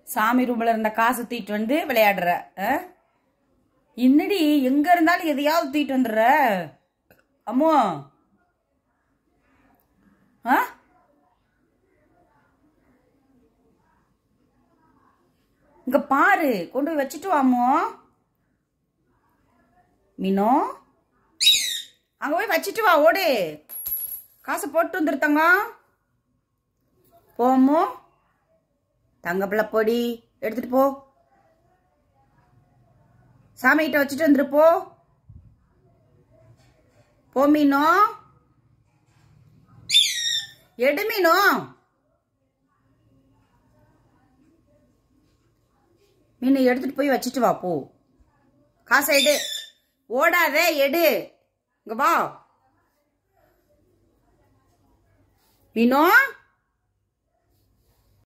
சாமி ரூம்ல இருந்த காசு தூக்கிட்டு வந்து விளையாடுற ஆ? என்னடி எங்க இருந்தாலும் எதையாவது தூக்கிட்டு வந்துடுற அம்மோ ஆ இங்க பாரு கொண்டு போய் வச்சுட்டு வாமோ மீனோ அங்க போய் வச்சுட்டு வா ஓடு காசை போட்டு வந்துருத்தங்க போமோ தங்க பிள்ளை பொடி எடுத்துட்டு போ சாமி கிட்ட வச்சுட்டு வந்துரு போ போ மீனோ எடு மீனோ மீனை எடுத்துட்டு போய் வச்சுட்டு வா போ காசை எடு ஓடாத எடு இங்க வா மீனோ